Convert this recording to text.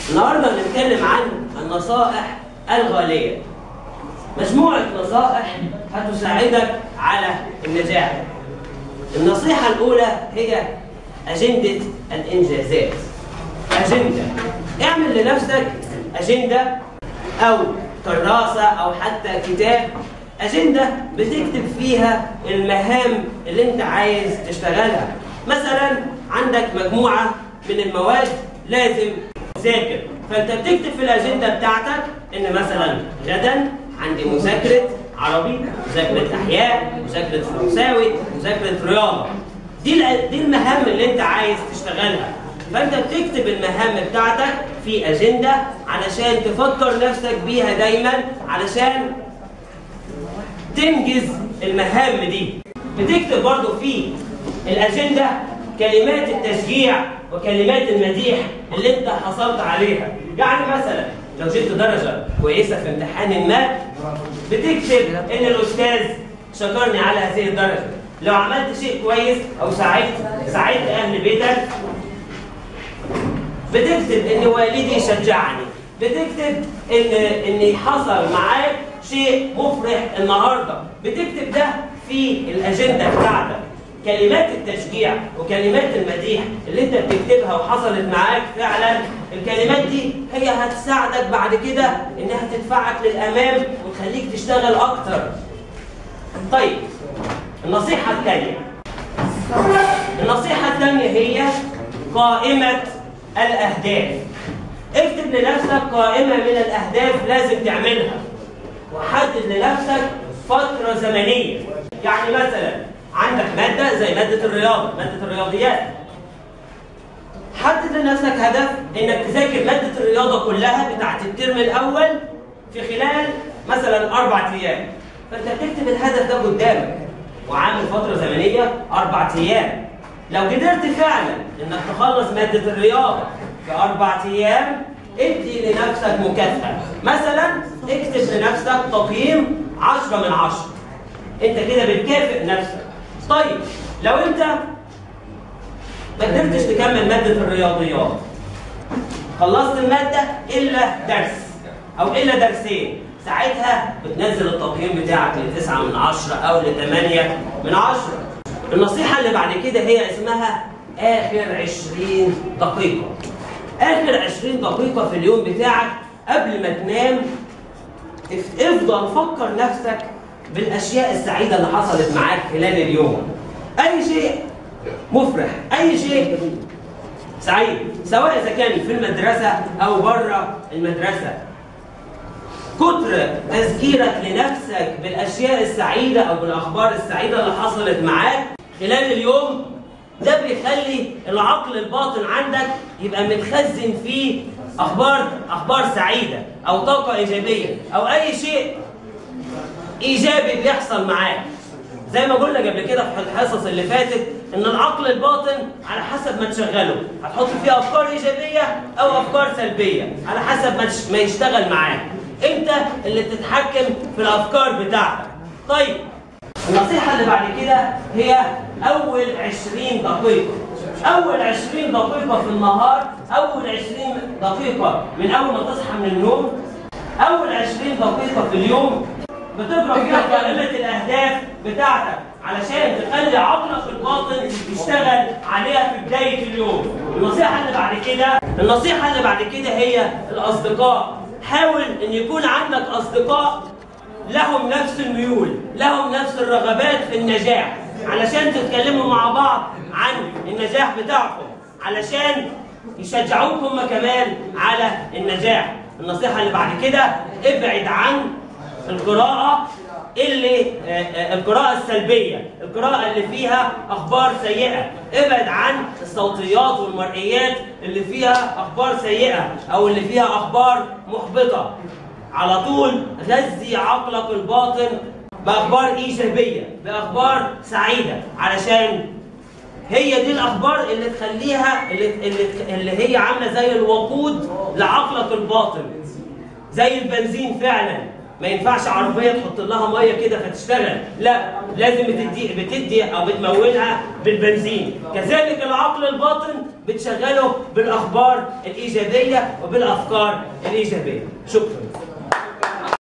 النهارده بنتكلم عن النصائح الغالية مجموعة نصائح هتساعدك على النجاح النصيحة الأولى هي أجندة الإنجازات أجندة اعمل لنفسك أجندة أو كراسة أو حتى كتاب أجندة بتكتب فيها المهام اللي أنت عايز تشتغلها مثلا عندك مجموعة من المواد لازم تذاكر فأنت بتكتب في الأجندة بتاعتك إن مثلا غدا عندي مذاكرة عربي مذاكرة أحياء مذاكرة فرنساوي مذاكرة رياضة دي دي المهام اللي أنت عايز تشتغلها فأنت بتكتب المهام بتاعتك في أجندة علشان تفكر نفسك بيها دايما علشان تنجز المهام دي بتكتب برضو في الأجندة كلمات التشجيع وكلمات المديح اللي انت حصلت عليها يعني مثلا لو جبت درجة كويسة في امتحان ما بتكتب ان الاستاذ شكرني على هذه الدرجة لو عملت شيء كويس او ساعدت ساعدت اهل بيتك بتكتب ان والدي شجعني بتكتب ان ان حصل معاك شيء مفرح النهارده بتكتب ده في الاجنده بتاعتك كلمات التشجيع وكلمات المديح اللي انت بتكتبها وحصلت معاك فعلا الكلمات دي هي هتساعدك بعد كده انها تدفعك للامام وتخليك تشتغل اكتر طيب النصيحه الثانيه النصيحه الثانيه هي قائمه الاهداف اكتب لنفسك قائمه من الاهداف لازم تعملها وحدد لنفسك فتره زمنيه يعني مثلا عندك مادة زي مادة الرياضة مادة الرياضيات حدد لنفسك هدف انك تذاكر مادة الرياضة كلها بتاعت الترم الأول في خلال مثلا أربع أيام فأنت بتكتب الهدف ده قدامك وعامل فترة زمنية أربع أيام لو قدرت فعلا انك تخلص مادة الرياضة في أربع أيام ادي لنفسك مكافأة مثلا اكتب لنفسك تقييم 10 من 10 انت كده بتكافئ نفسك طيب لو انت ما قدرتش تكمل ماده الرياضيات خلصت الماده الا درس او الا درسين ساعتها بتنزل التقييم بتاعك ل 9 من 10 او ل 8 من 10 النصيحه اللي بعد كده هي اسمها اخر 20 دقيقه اخر 20 دقيقه في اليوم بتاعك قبل ما تنام افضل فكر نفسك بالاشياء السعيده اللي حصلت معاك خلال اليوم اي شيء مفرح اي شيء سعيد سواء اذا كان في المدرسه او بره المدرسه كتر تذكيرك لنفسك بالاشياء السعيده او بالاخبار السعيده اللي حصلت معاك خلال اليوم ده بيخلي العقل الباطن عندك يبقى متخزن فيه اخبار اخبار سعيده او طاقه ايجابيه او اي شيء ايجابي بيحصل معاك زي ما قلنا قبل كده في الحصص اللي فاتت ان العقل الباطن على حسب ما تشغله هتحط فيه افكار ايجابيه او افكار سلبيه على حسب ما ما يشتغل معاك انت اللي بتتحكم في الافكار بتاعتك طيب النصيحه اللي بعد كده هي اول 20 دقيقه اول 20 دقيقه في النهار اول 20 دقيقه من اول ما تصحى من النوم اول 20 دقيقه في اليوم بتقرا فيها قائمه الاهداف بتاعتك علشان تخلي عقلك الباطن يشتغل عليها في بدايه اليوم. النصيحه اللي بعد كده النصيحه اللي بعد كده هي الاصدقاء. حاول ان يكون عندك اصدقاء لهم نفس الميول، لهم نفس الرغبات في النجاح، علشان تتكلموا مع بعض عن النجاح بتاعكم، علشان يشجعوك هم كمان على النجاح. النصيحه اللي بعد كده ابعد عن القراءة اللي القراءة السلبية، القراءة اللي فيها أخبار سيئة، ابعد عن الصوتيات والمرئيات اللي فيها أخبار سيئة أو اللي فيها أخبار محبطة. على طول غذي عقلك الباطن بأخبار إيجابية، بأخبار سعيدة، علشان هي دي الأخبار اللي تخليها اللي, اللي, اللي هي عاملة زي الوقود لعقلك الباطن. زي البنزين فعلا ما ينفعش عربيه تحط لها ميه كده فتشتغل لا لازم بتدي بتدي او بتمولها بالبنزين كذلك العقل الباطن بتشغله بالاخبار الايجابيه وبالافكار الايجابيه شكرا